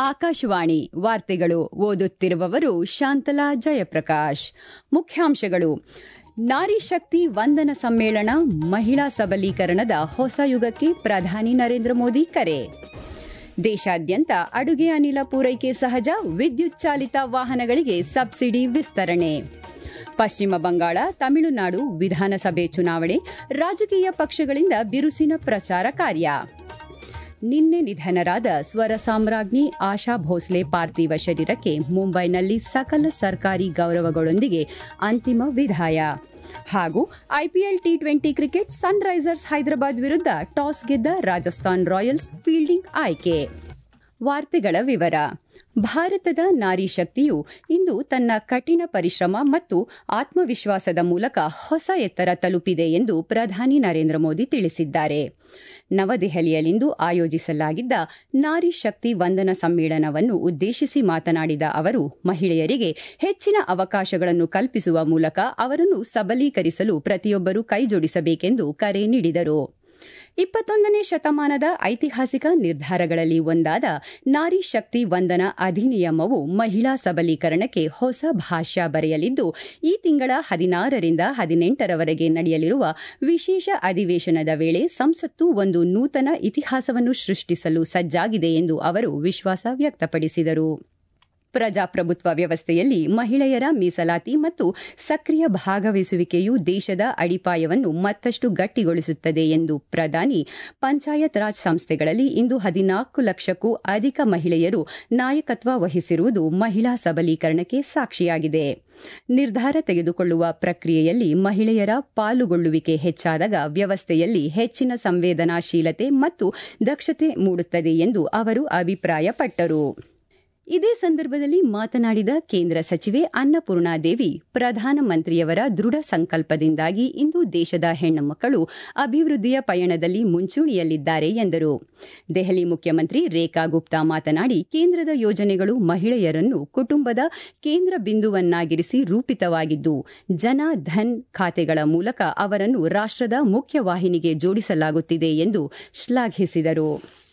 ಆಕಾಶವಾಣಿ ವಾರ್ತೆಗಳು ಓದುತ್ತಿರುವವರು ಶಾಂತಲಾ ಜಯಪ್ರಕಾಶ್ ಮುಖ್ಯಾಂಶಗಳು ನಾರಿ ಶಕ್ತಿ ವಂದನ ಸಮ್ಮೇಳನ ಮಹಿಳಾ ಸಬಲೀಕರಣದ ಹೊಸ ಯುಗಕ್ಕೆ ಪ್ರಧಾನಿ ನರೇಂದ್ರ ಮೋದಿ ಕರೆ ದೇಶಾದ್ಯಂತ ಅಡುಗೆ ಅನಿಲ ಪೂರೈಕೆ ಸಹಜ ವಿದ್ಯುತ್ ಚಾಲಿತ ವಾಹನಗಳಿಗೆ ಸಬ್ಸಿಡಿ ವಿಸ್ತರಣೆ ಪಶ್ಚಿಮ ಬಂಗಾಳ ತಮಿಳುನಾಡು ವಿಧಾನಸಭೆ ಚುನಾವಣೆ ರಾಜಕೀಯ ಪಕ್ಷಗಳಿಂದ ಬಿರುಸಿನ ಪ್ರಚಾರ ಕಾರ್ಯ ನಿನ್ನೆ ನಿಧನರಾದ ಸ್ವರ ಸಾಮ್ರಾಜ್ಞಿ ಆಶಾ ಭೋಸ್ಲೆ ಪಾರ್ಥಿವ ಶರೀರಕ್ಕೆ ಮುಂಬೈನಲ್ಲಿ ಸಕಲ ಸರ್ಕಾರಿ ಗೌರವಗಳೊಂದಿಗೆ ಅಂತಿಮ ವಿದಾಯ ಹಾಗೂ IPL T twenty cricket Sunrisers Hyderabad ವಿರುದ್ಧ ಟಾಸ್ ಗೆದ್ದ ರಾಜಸ್ಥಾನ್ ರಾಯಲ್ಸ್ ಫೀಲ್ಡಿಂಗ್ ಆಯ್ಕೆ ವಾರ್ತೆಗಳ ವಿವರ ಭಾರತದ ನಾರಿ ಶಕ್ತಿಯು ಇಂದು ತನ್ನ ಕಠಿಣ ಪರಿಶ್ರಮ ಮತ್ತು ಆತ್ಮವಿಶ್ವಾಸದ ಮೂಲಕ ಹೊಸ ಎತ್ತರ ತಲುಪಿದೆ ಎಂದು ಪ್ರಧಾನಿ ನರೇಂದ್ರ ಮೋದಿ ತಿಳಿಸಿದ್ದಾರೆ ನವದೆಹಲಿಯಲ್ಲಿಂದು ಆಯೋಜಿಸಲಾಗಿದ್ದ ನಾರಿ ಶಕ್ತಿ ವಂದನ ಸಮ್ಮೇಳನವನ್ನು ಉದ್ದೇಶಿಸಿ ಮಾತನಾಡಿದ ಅವರು ಮಹಿಳೆಯರಿಗೆ ಹೆಚ್ಚಿನ ಅವಕಾಶಗಳನ್ನು ಕಲ್ಪಿಸುವ ಮೂಲಕ ಅವರನ್ನು ಸಬಲೀಕರಿಸಲು ಪ್ರತಿಯೊಬ್ಬರೂ ಕೈಜೋಡಿಸಬೇಕೆಂದು ಕರೆ ನೀಡಿದರು ಇಪ್ಪತ್ತೊಂದನೇ ಶತಮಾನದ ಐತಿಹಾಸಿಕ ನಿರ್ಧಾರಗಳಲ್ಲಿ ಒಂದಾದ ನಾರಿ ಶಕ್ತಿ ವಂದನ ಅಧಿನಿಯಮವು ಮಹಿಳಾ ಸಬಲೀಕರಣಕ್ಕೆ ಹೊಸ ಭಾಷ್ಯ ಬರೆಯಲಿದ್ದು ಈ ತಿಂಗಳ ಹದಿನಾರರಿಂದ ಹದಿನೆಂಟರವರೆಗೆ ನಡೆಯಲಿರುವ ವಿಶೇಷ ಅಧಿವೇಶನದ ವೇಳೆ ಸಂಸತ್ತು ಒಂದು ನೂತನ ಇತಿಹಾಸವನ್ನು ಸೃಷ್ಟಿಸಲು ಸಜ್ಜಾಗಿದೆ ಎಂದು ಅವರು ವಿಶ್ವಾಸ ವ್ಯಕ್ತಪಡಿಸಿದರು ಪ್ರಜಾಪ್ರಭುತ್ವ ವ್ಯವಸ್ಥೆಯಲ್ಲಿ ಮಹಿಳೆಯರ ಮೀಸಲಾತಿ ಮತ್ತು ಸಕ್ರಿಯ ಭಾಗವಹಿಸುವಿಕೆಯು ದೇಶದ ಅಡಿಪಾಯವನ್ನು ಮತ್ತಷ್ಟು ಗಟ್ಟಿಗೊಳಿಸುತ್ತದೆ ಎಂದು ಪ್ರಧಾನಿ ಪಂಚಾಯತ್ ರಾಜ್ ಸಂಸ್ಥೆಗಳಲ್ಲಿ ಇಂದು ಹದಿನಾಲ್ಕು ಲಕ್ಷಕ್ಕೂ ಅಧಿಕ ಮಹಿಳೆಯರು ನಾಯಕತ್ವ ವಹಿಸಿರುವುದು ಮಹಿಳಾ ಸಬಲೀಕರಣಕ್ಕೆ ಸಾಕ್ಷಿಯಾಗಿದೆ ನಿರ್ಧಾರ ತೆಗೆದುಕೊಳ್ಳುವ ಪ್ರಕ್ರಿಯೆಯಲ್ಲಿ ಮಹಿಳೆಯರ ಪಾಲುಗೊಳ್ಳುವಿಕೆ ಹೆಚ್ಚಾದಾಗ ವ್ಯವಸ್ಥೆಯಲ್ಲಿ ಹೆಚ್ಚಿನ ಸಂವೇದನಾಶೀಲತೆ ಮತ್ತು ದಕ್ಷತೆ ಮೂಡುತ್ತದೆ ಎಂದು ಅವರು ಅಭಿಪ್ರಾಯಪಟ್ಟರು ಇದೇ ಸಂದರ್ಭದಲ್ಲಿ ಮಾತನಾಡಿದ ಕೇಂದ್ರ ಸಚಿವೆ ಅನ್ನಪೂರ್ಣಾದೇವಿ ಪ್ರಧಾನಮಂತ್ರಿಯವರ ದೃಢ ಸಂಕಲ್ಪದಿಂದಾಗಿ ಇಂದು ದೇಶದ ಹೆಣ್ಣುಮಕ್ಕಳು ಅಭಿವೃದ್ಧಿಯ ಪಯಣದಲ್ಲಿ ಮುಂಚೂಣಿಯಲ್ಲಿದ್ದಾರೆ ಎಂದರು ದೆಹಲಿ ಮುಖ್ಯಮಂತ್ರಿ ರೇಖಾ ಗುಪ್ತಾ ಮಾತನಾಡಿ ಕೇಂದ್ರದ ಯೋಜನೆಗಳು ಮಹಿಳೆಯರನ್ನು ಕುಟುಂಬದ ಕೇಂದ್ರ ಬಿಂದುವನ್ನಾಗಿರಿಸಿ ರೂಪಿತವಾಗಿದ್ದು ಜನ ಧನ್ ಖಾತೆಗಳ ಮೂಲಕ ಅವರನ್ನು ರಾಷ್ಟದ ಮುಖ್ಯವಾಹಿನಿಗೆ ಜೋಡಿಸಲಾಗುತ್ತಿದೆ ಎಂದು ಶ್ಲಾಘಿಸಿದರು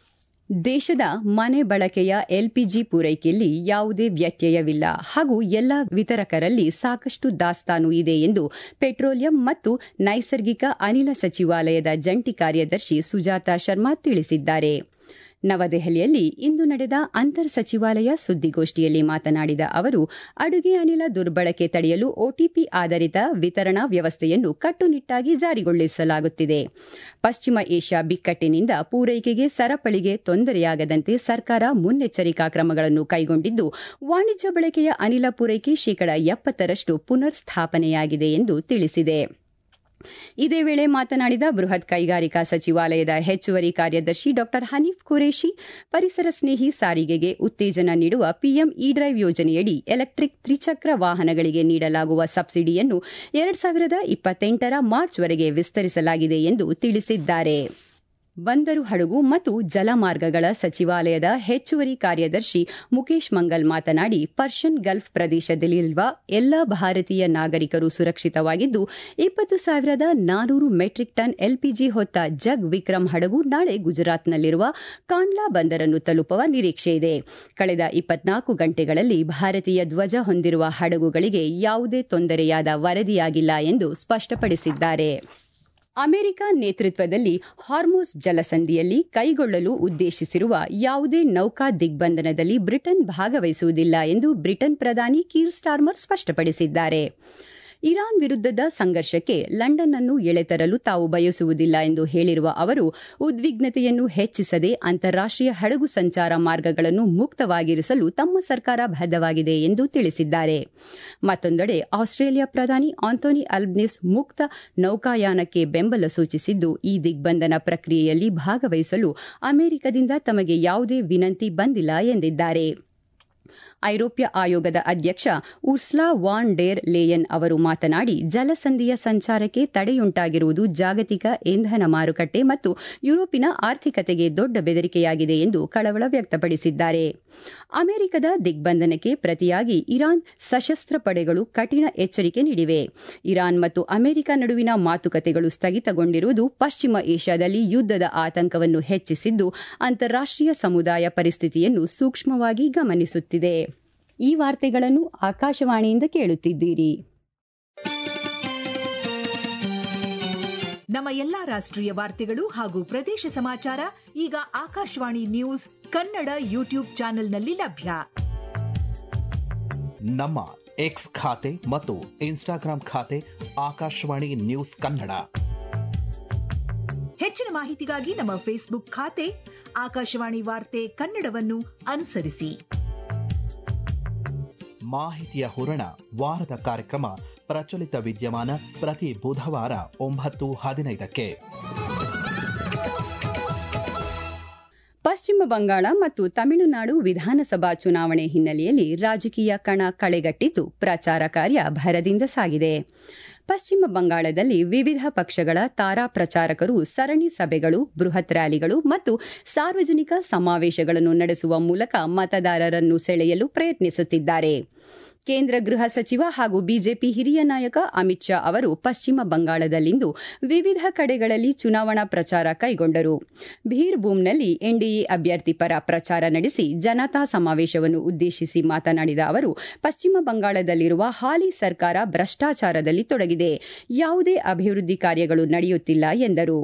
ದೇಶದ ಮನೆ ಬಳಕೆಯ ಎಲ್ಪಿಜಿ ಪೂರೈಕೆಯಲ್ಲಿ ಯಾವುದೇ ವ್ಯತ್ಯಯವಿಲ್ಲ ಹಾಗೂ ಎಲ್ಲ ವಿತರಕರಲ್ಲಿ ಸಾಕಷ್ಟು ದಾಸ್ತಾನು ಇದೆ ಎಂದು ಪೆಟ್ರೋಲಿಯಂ ಮತ್ತು ನೈಸರ್ಗಿಕ ಅನಿಲ ಸಚಿವಾಲಯದ ಜಂಟಿ ಕಾರ್ಯದರ್ಶಿ ಸುಜಾತಾ ಶರ್ಮಾ ತಿಳಿಸಿದ್ದಾರೆ ನವದೆಹಲಿಯಲ್ಲಿ ಇಂದು ನಡೆದ ಅಂತರ್ ಸಚಿವಾಲಯ ಸುದ್ದಿಗೋಷ್ಠಿಯಲ್ಲಿ ಮಾತನಾಡಿದ ಅವರು ಅಡುಗೆ ಅನಿಲ ದುರ್ಬಳಕೆ ತಡೆಯಲು ಒಟಿಪಿ ಆಧಾರಿತ ವಿತರಣಾ ವ್ಯವಸ್ಥೆಯನ್ನು ಕಟ್ಟುನಿಟ್ಟಾಗಿ ಜಾರಿಗೊಳಿಸಲಾಗುತ್ತಿದೆ ಪಶ್ಚಿಮ ಏಷ್ಯಾ ಬಿಕ್ಕಟ್ಟಿನಿಂದ ಪೂರೈಕೆಗೆ ಸರಪಳಿಗೆ ತೊಂದರೆಯಾಗದಂತೆ ಸರ್ಕಾರ ಮುನ್ನೆಚ್ಚರಿಕಾ ಕ್ರಮಗಳನ್ನು ಕೈಗೊಂಡಿದ್ದು ವಾಣಿಜ್ಯ ಬಳಕೆಯ ಅನಿಲ ಪೂರೈಕೆ ಶೇಕಡ ಎಪ್ಪತ್ತರಷ್ಟು ಪುನರ್ ಸ್ಥಾಪನೆಯಾಗಿದೆ ಎಂದು ತಿಳಿಸಿದೆ ಇದೇ ವೇಳೆ ಮಾತನಾಡಿದ ಬೃಹತ್ ಕೈಗಾರಿಕಾ ಸಚಿವಾಲಯದ ಹೆಚ್ಚುವರಿ ಕಾರ್ಯದರ್ಶಿ ಡಾ ಹನೀಫ್ ಖುರೇಶಿ ಪರಿಸರ ಸ್ನೇಹಿ ಸಾರಿಗೆಗೆ ಉತ್ತೇಜನ ನೀಡುವ ಪಿಎಂ ಇ ಡ್ರೈವ್ ಯೋಜನೆಯಡಿ ಎಲೆಕ್ಟ್ರಿಕ್ ತ್ರಿಚಕ್ರ ವಾಹನಗಳಿಗೆ ನೀಡಲಾಗುವ ಸಬ್ಸಿಡಿಯನ್ನು ಎರಡ್ ಸಾವಿರದ ಇಪ್ಪತ್ತೆಂಟರ ಮಾರ್ಚ್ವರೆಗೆ ವಿಸ್ತರಿಸಲಾಗಿದೆ ಎಂದು ತಿಳಿಸಿದ್ದಾರೆ ಬಂದರು ಹಡಗು ಮತ್ತು ಜಲಮಾರ್ಗಗಳ ಸಚಿವಾಲಯದ ಹೆಚ್ಚುವರಿ ಕಾರ್ಯದರ್ಶಿ ಮುಖೇಶ್ ಮಂಗಲ್ ಮಾತನಾಡಿ ಪರ್ಷಿಯನ್ ಗಲ್ಫ್ ಪ್ರದೇಶದಲ್ಲಿರುವ ಎಲ್ಲ ಭಾರತೀಯ ನಾಗರಿಕರು ಸುರಕ್ಷಿತವಾಗಿದ್ದು ಇಪ್ಪತ್ತು ಸಾವಿರದ ನಾನೂರು ಮೆಟ್ರಿಕ್ ಟನ್ ಎಲ್ಪಿಜಿ ಹೊತ್ತ ಜಗ್ ವಿಕ್ರಮ್ ಹಡಗು ನಾಳೆ ಗುಜರಾತ್ನಲ್ಲಿರುವ ಕಾಂಡ್ಲಾ ಬಂದರನ್ನು ತಲುಪುವ ನಿರೀಕ್ಷೆಯಿದೆ ಕಳೆದ ಇಪ್ಪತ್ನಾಲ್ಕು ಗಂಟೆಗಳಲ್ಲಿ ಭಾರತೀಯ ಧ್ವಜ ಹೊಂದಿರುವ ಹಡಗುಗಳಿಗೆ ಯಾವುದೇ ತೊಂದರೆಯಾದ ವರದಿಯಾಗಿಲ್ಲ ಎಂದು ಸ್ಪಷ್ಟಪಡಿಸಿದ್ದಾರೆ ಅಮೆರಿಕ ನೇತೃತ್ವದಲ್ಲಿ ಹಾರ್ಮೋಸ್ ಜಲಸಂಧಿಯಲ್ಲಿ ಕೈಗೊಳ್ಳಲು ಉದ್ದೇಶಿಸಿರುವ ಯಾವುದೇ ನೌಕಾ ದಿಗ್ಬಂಧನದಲ್ಲಿ ಬ್ರಿಟನ್ ಭಾಗವಹಿಸುವುದಿಲ್ಲ ಎಂದು ಬ್ರಿಟನ್ ಪ್ರಧಾನಿ ಕೀರ್ ಸ್ಟಾರ್ಮರ್ ಸ್ಪಷ್ಟಪಡಿಸಿದ್ದಾರೆ ಇರಾನ್ ವಿರುದ್ಧದ ಸಂಘರ್ಷಕ್ಕೆ ಲಂಡನ್ ಅನ್ನು ಎಳೆತರಲು ತಾವು ಬಯಸುವುದಿಲ್ಲ ಎಂದು ಹೇಳಿರುವ ಅವರು ಉದ್ವಿಗ್ನತೆಯನ್ನು ಹೆಚ್ಚಿಸದೆ ಅಂತಾರಾಷ್ಟೀಯ ಹಡಗು ಸಂಚಾರ ಮಾರ್ಗಗಳನ್ನು ಮುಕ್ತವಾಗಿರಿಸಲು ತಮ್ಮ ಸರ್ಕಾರ ಬದ್ಧವಾಗಿದೆ ಎಂದು ತಿಳಿಸಿದ್ದಾರೆ ಮತ್ತೊಂದೆಡೆ ಆಸ್ಟ್ರೇಲಿಯಾ ಪ್ರಧಾನಿ ಆಂಥೋನಿ ಅಲ್ಬ್ನಿಸ್ ಮುಕ್ತ ನೌಕಾಯಾನಕ್ಕೆ ಬೆಂಬಲ ಸೂಚಿಸಿದ್ದು ಈ ದಿಗ್ಬಂಧನ ಪ್ರಕ್ರಿಯೆಯಲ್ಲಿ ಭಾಗವಹಿಸಲು ಅಮೆರಿಕದಿಂದ ತಮಗೆ ಯಾವುದೇ ವಿನಂತಿ ಬಂದಿಲ್ಲ ಎಂದಿದ್ದಾರೆ ಐರೋಪ್ಯ ಆಯೋಗದ ಅಧ್ಯಕ್ಷ ಉರ್ಸ್ಲಾ ವಾನ್ ಡೇರ್ ಲೇಯನ್ ಅವರು ಮಾತನಾಡಿ ಜಲಸಂಧಿಯ ಸಂಚಾರಕ್ಕೆ ತಡೆಯುಂಟಾಗಿರುವುದು ಜಾಗತಿಕ ಇಂಧನ ಮಾರುಕಟ್ಟೆ ಮತ್ತು ಯುರೋಪಿನ ಆರ್ಥಿಕತೆಗೆ ದೊಡ್ಡ ಬೆದರಿಕೆಯಾಗಿದೆ ಎಂದು ಕಳವಳ ವ್ಯಕ್ತಪಡಿಸಿದ್ದಾರೆ ಅಮೆರಿಕದ ದಿಗ್ಬಂಧನಕ್ಕೆ ಪ್ರತಿಯಾಗಿ ಇರಾನ್ ಸಶಸ್ತ್ರ ಪಡೆಗಳು ಕಠಿಣ ಎಚ್ಚರಿಕೆ ನೀಡಿವೆ ಇರಾನ್ ಮತ್ತು ಅಮೆರಿಕ ನಡುವಿನ ಮಾತುಕತೆಗಳು ಸ್ಥಗಿತಗೊಂಡಿರುವುದು ಪಶ್ಚಿಮ ಏಷ್ಯಾದಲ್ಲಿ ಯುದ್ದದ ಆತಂಕವನ್ನು ಹೆಚ್ಚಿಸಿದ್ದು ಅಂತಾರಾಷ್ಟೀಯ ಸಮುದಾಯ ಪರಿಸ್ಥಿತಿಯನ್ನು ಸೂಕ್ಷ್ಮವಾಗಿ ಗಮನಿಸುತ್ತಿದೆ ಈ ವಾರ್ತೆಗಳನ್ನು ಆಕಾಶವಾಣಿಯಿಂದ ಕೇಳುತ್ತಿದ್ದೀರಿ ನಮ್ಮ ಎಲ್ಲಾ ರಾಷ್ಟ್ರೀಯ ವಾರ್ತೆಗಳು ಹಾಗೂ ಪ್ರದೇಶ ಸಮಾಚಾರ ಈಗ ಆಕಾಶವಾಣಿ ನ್ಯೂಸ್ ಕನ್ನಡ ಯೂಟ್ಯೂಬ್ ಚಾನೆಲ್ನಲ್ಲಿ ಲಭ್ಯ ನಮ್ಮ ಎಕ್ಸ್ ಖಾತೆ ಮತ್ತು ಇನ್ಸ್ಟಾಗ್ರಾಂ ಖಾತೆ ಆಕಾಶವಾಣಿ ನ್ಯೂಸ್ ಕನ್ನಡ ಹೆಚ್ಚಿನ ಮಾಹಿತಿಗಾಗಿ ನಮ್ಮ ಫೇಸ್ಬುಕ್ ಖಾತೆ ಆಕಾಶವಾಣಿ ವಾರ್ತೆ ಕನ್ನಡವನ್ನು ಅನುಸರಿಸಿ ಮಾಹಿತಿಯ ಹೂರಣ ವಾರದ ಕಾರ್ಯಕ್ರಮ ಪ್ರಚಲಿತ ವಿದ್ಯಮಾನ ಪ್ರತಿ ಬುಧವಾರ ಒಂಬತ್ತು ಹದಿನೈದಕ್ಕೆ ಪಶ್ಚಿಮ ಬಂಗಾಳ ಮತ್ತು ತಮಿಳುನಾಡು ವಿಧಾನಸಭಾ ಚುನಾವಣೆ ಹಿನ್ನೆಲೆಯಲ್ಲಿ ರಾಜಕೀಯ ಕಣ ಕಳೆಗಟ್ಟಿದ್ದು ಪ್ರಚಾರ ಕಾರ್ಯ ಭರದಿಂದ ಸಾಗಿದೆ ಪಶ್ಚಿಮ ಬಂಗಾಳದಲ್ಲಿ ವಿವಿಧ ಪಕ್ಷಗಳ ತಾರಾ ಪ್ರಚಾರಕರು ಸರಣಿ ಸಭೆಗಳು ಬೃಹತ್ ರ್ಯಾಲಿಗಳು ಮತ್ತು ಸಾರ್ವಜನಿಕ ಸಮಾವೇಶಗಳನ್ನು ನಡೆಸುವ ಮೂಲಕ ಮತದಾರರನ್ನು ಸೆಳೆಯಲು ಪ್ರಯತ್ನಿಸುತ್ತಿದ್ದಾರೆ ಕೇಂದ್ರ ಗೃಹ ಸಚಿವ ಹಾಗೂ ಬಿಜೆಪಿ ಹಿರಿಯ ನಾಯಕ ಅಮಿತ್ ಶಾ ಅವರು ಪಶ್ಚಿಮ ಬಂಗಾಳದಲ್ಲಿಂದು ವಿವಿಧ ಕಡೆಗಳಲ್ಲಿ ಚುನಾವಣಾ ಪ್ರಚಾರ ಕೈಗೊಂಡರು ಭೀರ್ಭೂಮ್ನಲ್ಲಿ ಎನ್ಡಿಎ ಅಭ್ಯರ್ಥಿ ಪರ ಪ್ರಚಾರ ನಡೆಸಿ ಜನತಾ ಸಮಾವೇಶವನ್ನು ಉದ್ದೇಶಿಸಿ ಮಾತನಾಡಿದ ಅವರು ಪಶ್ಚಿಮ ಬಂಗಾಳದಲ್ಲಿರುವ ಹಾಲಿ ಸರ್ಕಾರ ಭ್ರಷ್ಟಾಚಾರದಲ್ಲಿ ತೊಡಗಿದೆ ಯಾವುದೇ ಅಭಿವೃದ್ಧಿ ಕಾರ್ಯಗಳು ನಡೆಯುತ್ತಿಲ್ಲ ಎಂದರು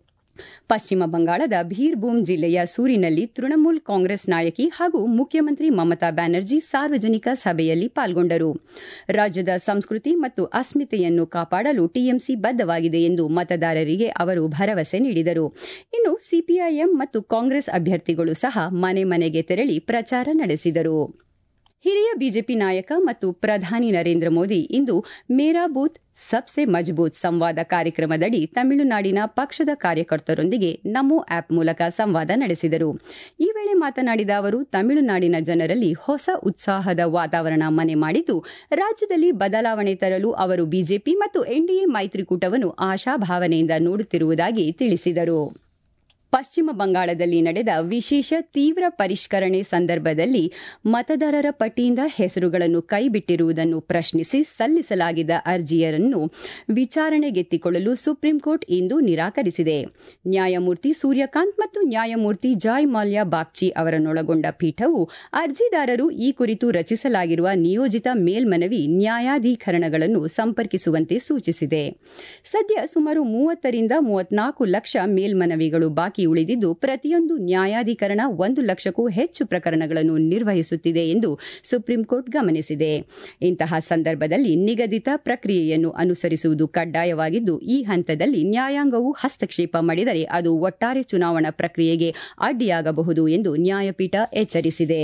ಪಶ್ಚಿಮ ಬಂಗಾಳದ ಭೀರ್ಭೂಮ್ ಜಿಲ್ಲೆಯ ಸೂರಿನಲ್ಲಿ ತೃಣಮೂಲ್ ಕಾಂಗ್ರೆಸ್ ನಾಯಕಿ ಹಾಗೂ ಮುಖ್ಯಮಂತ್ರಿ ಮಮತಾ ಬ್ಯಾನರ್ಜಿ ಸಾರ್ವಜನಿಕ ಸಭೆಯಲ್ಲಿ ಪಾಲ್ಗೊಂಡರು ರಾಜ್ಯದ ಸಂಸ್ಕೃತಿ ಮತ್ತು ಅಸ್ಮಿತೆಯನ್ನು ಕಾಪಾಡಲು ಟಿಎಂಸಿ ಬದ್ಧವಾಗಿದೆ ಎಂದು ಮತದಾರರಿಗೆ ಅವರು ಭರವಸೆ ನೀಡಿದರು ಇನ್ನು ಸಿಪಿಐಎಂ ಮತ್ತು ಕಾಂಗ್ರೆಸ್ ಅಭ್ಯರ್ಥಿಗಳು ಸಹ ಮನೆ ಮನೆಗೆ ತೆರಳಿ ಪ್ರಚಾರ ನಡೆಸಿದರು ಹಿರಿಯ ಬಿಜೆಪಿ ನಾಯಕ ಮತ್ತು ಪ್ರಧಾನಿ ನರೇಂದ್ರ ಮೋದಿ ಇಂದು ಮೇರಾ ಬೂತ್ ಸಬ್ಸೆ ಮಜಬೂತ್ ಸಂವಾದ ಕಾರ್ಯಕ್ರಮದಡಿ ತಮಿಳುನಾಡಿನ ಪಕ್ಷದ ಕಾರ್ಯಕರ್ತರೊಂದಿಗೆ ನಮೋ ಆಪ್ ಮೂಲಕ ಸಂವಾದ ನಡೆಸಿದರು ಈ ವೇಳೆ ಮಾತನಾಡಿದ ಅವರು ತಮಿಳುನಾಡಿನ ಜನರಲ್ಲಿ ಹೊಸ ಉತ್ಸಾಹದ ವಾತಾವರಣ ಮನೆ ಮಾಡಿದ್ದು ರಾಜ್ಯದಲ್ಲಿ ಬದಲಾವಣೆ ತರಲು ಅವರು ಬಿಜೆಪಿ ಮತ್ತು ಎನ್ಡಿಎ ಮೈತ್ರಿಕೂಟವನ್ನು ಆಶಾಭಾವನೆಯಿಂದ ನೋಡುತ್ತಿರುವುದಾಗಿ ತಿಳಿಸಿದರು ಪಶ್ಚಿಮ ಬಂಗಾಳದಲ್ಲಿ ನಡೆದ ವಿಶೇಷ ತೀವ್ರ ಪರಿಷ್ಕರಣೆ ಸಂದರ್ಭದಲ್ಲಿ ಮತದಾರರ ಪಟ್ಟಿಯಿಂದ ಹೆಸರುಗಳನ್ನು ಕೈಬಿಟ್ಟಿರುವುದನ್ನು ಪ್ರಶ್ನಿಸಿ ಸಲ್ಲಿಸಲಾಗಿದ್ದ ಅರ್ಜಿಯನ್ನು ವಿಚಾರಣೆಗೆತ್ತಿಕೊಳ್ಳಲು ಸುಪ್ರೀಂಕೋರ್ಟ್ ಇಂದು ನಿರಾಕರಿಸಿದೆ ನ್ಯಾಯಮೂರ್ತಿ ಸೂರ್ಯಕಾಂತ್ ಮತ್ತು ನ್ಯಾಯಮೂರ್ತಿ ಜಾಯ್ ಮಾಲ್ಯ ಬಾಗ್ಚಿ ಅವರನ್ನೊಳಗೊಂಡ ಪೀಠವು ಅರ್ಜಿದಾರರು ಈ ಕುರಿತು ರಚಿಸಲಾಗಿರುವ ನಿಯೋಜಿತ ಮೇಲ್ಮನವಿ ನ್ಯಾಯಾಧೀಕರಣಗಳನ್ನು ಸಂಪರ್ಕಿಸುವಂತೆ ಸೂಚಿಸಿದೆ ಸದ್ಯ ಸುಮಾರು ಮೂವತ್ತರಿಂದ ಮೂವತ್ನಾಲ್ಕು ಲಕ್ಷ ಮೇಲ್ಮನವಿಗಳು ಬಾಕಿ ಉಳಿದಿದ್ದು ಪ್ರತಿಯೊಂದು ನ್ಯಾಯಾಧೀಕರಣ ಒಂದು ಲಕ್ಷಕ್ಕೂ ಹೆಚ್ಚು ಪ್ರಕರಣಗಳನ್ನು ನಿರ್ವಹಿಸುತ್ತಿದೆ ಎಂದು ಸುಪ್ರೀಂಕೋರ್ಟ್ ಗಮನಿಸಿದೆ ಇಂತಹ ಸಂದರ್ಭದಲ್ಲಿ ನಿಗದಿತ ಪ್ರಕ್ರಿಯೆಯನ್ನು ಅನುಸರಿಸುವುದು ಕಡ್ಡಾಯವಾಗಿದ್ದು ಈ ಹಂತದಲ್ಲಿ ನ್ಯಾಯಾಂಗವು ಹಸ್ತಕ್ಷೇಪ ಮಾಡಿದರೆ ಅದು ಒಟ್ಟಾರೆ ಚುನಾವಣಾ ಪ್ರಕ್ರಿಯೆಗೆ ಅಡ್ಡಿಯಾಗಬಹುದು ಎಂದು ನ್ಯಾಯಪೀಠ ಎಚ್ಚರಿಸಿದೆ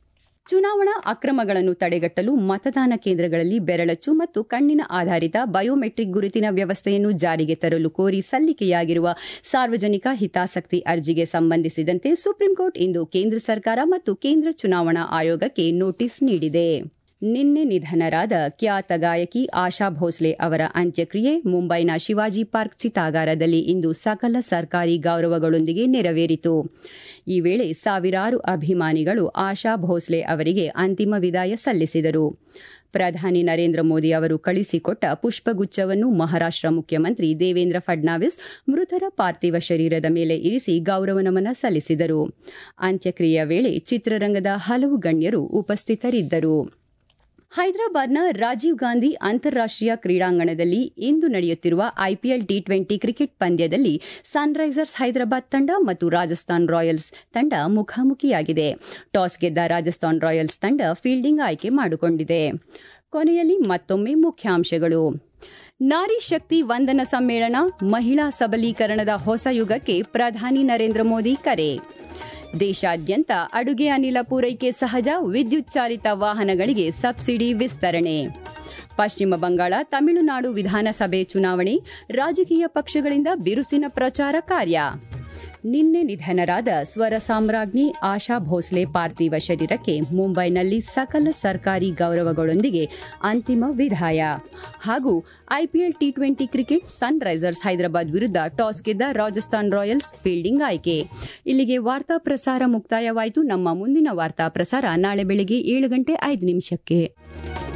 ಚುನಾವಣಾ ಅಕ್ರಮಗಳನ್ನು ತಡೆಗಟ್ಟಲು ಮತದಾನ ಕೇಂದ್ರಗಳಲ್ಲಿ ಬೆರಳಚ್ಚು ಮತ್ತು ಕಣ್ಣಿನ ಆಧಾರಿತ ಬಯೋಮೆಟ್ರಿಕ್ ಗುರುತಿನ ವ್ಯವಸ್ಥೆಯನ್ನು ಜಾರಿಗೆ ತರಲು ಕೋರಿ ಸಲ್ಲಿಕೆಯಾಗಿರುವ ಸಾರ್ವಜನಿಕ ಹಿತಾಸಕ್ತಿ ಅರ್ಜಿಗೆ ಸಂಬಂಧಿಸಿದಂತೆ ಸುಪ್ರೀಂಕೋರ್ಟ್ ಇಂದು ಕೇಂದ್ರ ಸರ್ಕಾರ ಮತ್ತು ಕೇಂದ್ರ ಚುನಾವಣಾ ಆಯೋಗಕ್ಕೆ ನೋಟಿಸ್ ನೀಡಿದೆ ನಿನ್ನೆ ನಿಧನರಾದ ಖ್ಯಾತ ಗಾಯಕಿ ಆಶಾ ಭೋಸ್ಲೆ ಅವರ ಅಂತ್ಯಕ್ರಿಯೆ ಮುಂಬೈನ ಶಿವಾಜಿ ಪಾರ್ಕ್ ಚಿತಾಗಾರದಲ್ಲಿ ಇಂದು ಸಕಲ ಸರ್ಕಾರಿ ಗೌರವಗಳೊಂದಿಗೆ ನೆರವೇರಿತು ಈ ವೇಳೆ ಸಾವಿರಾರು ಅಭಿಮಾನಿಗಳು ಆಶಾ ಭೋಸ್ಲೆ ಅವರಿಗೆ ಅಂತಿಮ ವಿದಾಯ ಸಲ್ಲಿಸಿದರು ಪ್ರಧಾನಿ ನರೇಂದ್ರ ಮೋದಿ ಅವರು ಕಳಿಸಿಕೊಟ್ಟ ಪುಷ್ಪಗುಚ್ಛವನ್ನು ಮಹಾರಾಷ್ಟ್ರ ಮುಖ್ಯಮಂತ್ರಿ ದೇವೇಂದ್ರ ಫಡ್ನಾವಿಸ್ ಮೃತರ ಪಾರ್ಥಿವ ಶರೀರದ ಮೇಲೆ ಇರಿಸಿ ಗೌರವ ನಮನ ಸಲ್ಲಿಸಿದರು ಅಂತ್ಯಕ್ರಿಯೆಯ ವೇಳೆ ಚಿತ್ರರಂಗದ ಹಲವು ಗಣ್ಯರು ಉಪಸ್ಥಿತರಿದ್ದರು ಹೈದರಾಬಾದ್ನ ರಾಜೀವ್ ಗಾಂಧಿ ಅಂತಾರಾಷ್ಟೀಯ ಕ್ರೀಡಾಂಗಣದಲ್ಲಿ ಇಂದು ನಡೆಯುತ್ತಿರುವ ಐಪಿಎಲ್ ಟಿ ಟ್ವೆಂಟಿ ಕ್ರಿಕೆಟ್ ಪಂದ್ಯದಲ್ಲಿ ಸನ್ರೈಸರ್ಸ್ ಹೈದರಾಬಾದ್ ತಂಡ ಮತ್ತು ರಾಜಸ್ಥಾನ್ ರಾಯಲ್ಸ್ ತಂಡ ಮುಖಾಮುಖಿಯಾಗಿದೆ ಟಾಸ್ ಗೆದ್ದ ರಾಜಸ್ಥಾನ್ ರಾಯಲ್ಸ್ ತಂಡ ಫೀಲ್ಡಿಂಗ್ ಆಯ್ಕೆ ಮಾಡಿಕೊಂಡಿದೆ ಕೊನೆಯಲ್ಲಿ ಮತ್ತೊಮ್ಮೆ ಮುಖ್ಯಾಂಶಗಳು ನಾರಿ ಶಕ್ತಿ ವಂದನ ಸಮ್ಮೇಳನ ಮಹಿಳಾ ಸಬಲೀಕರಣದ ಹೊಸ ಯುಗಕ್ಕೆ ಪ್ರಧಾನಿ ನರೇಂದ್ರ ಮೋದಿ ಕರೆ ದೇಶಾದ್ಯಂತ ಅಡುಗೆ ಅನಿಲ ಪೂರೈಕೆ ಸಹಜ ವಿದ್ಯುತ್ ಚಾಲಿತ ವಾಹನಗಳಿಗೆ ಸಬ್ಸಿಡಿ ವಿಸ್ತರಣೆ ಪಶ್ಚಿಮ ಬಂಗಾಳ ತಮಿಳುನಾಡು ವಿಧಾನಸಭೆ ಚುನಾವಣೆ ರಾಜಕೀಯ ಪಕ್ಷಗಳಿಂದ ಬಿರುಸಿನ ಪ್ರಚಾರ ಕಾರ್ಯ ನಿನ್ನೆ ನಿಧನರಾದ ಸ್ವರ ಸಾಮ್ರಾಜ್ಞಿ ಆಶಾ ಭೋಸ್ಲೆ ಪಾರ್ಥಿವ ಶರೀರಕ್ಕೆ ಮುಂಬೈನಲ್ಲಿ ಸಕಲ ಸರ್ಕಾರಿ ಗೌರವಗಳೊಂದಿಗೆ ಅಂತಿಮ ವಿದಾಯ ಹಾಗೂ IPL T twenty cricket Sunrisers Hyderabad ವಿರುದ್ಧ ಟಾಸ್ ಗೆದ್ದ ರಾಜಸ್ಥಾನ್ ರಾಯಲ್ಸ್ ಫೀಲ್ಡಿಂಗ್ ಆಯ್ಕೆ ಇಲ್ಲಿಗೆ ವಾರ್ತಾ ಪ್ರಸಾರ ಮುಕ್ತಾಯವಾಯಿತು ನಮ್ಮ ಮುಂದಿನ ವಾರ್ತಾ ಪ್ರಸಾರ ನಾಳೆ ಬೆಳಿಗ್ಗೆ ಏಳು ಗಂಟೆ ಐದು ನಿಮಿಷಕ್ಕೆ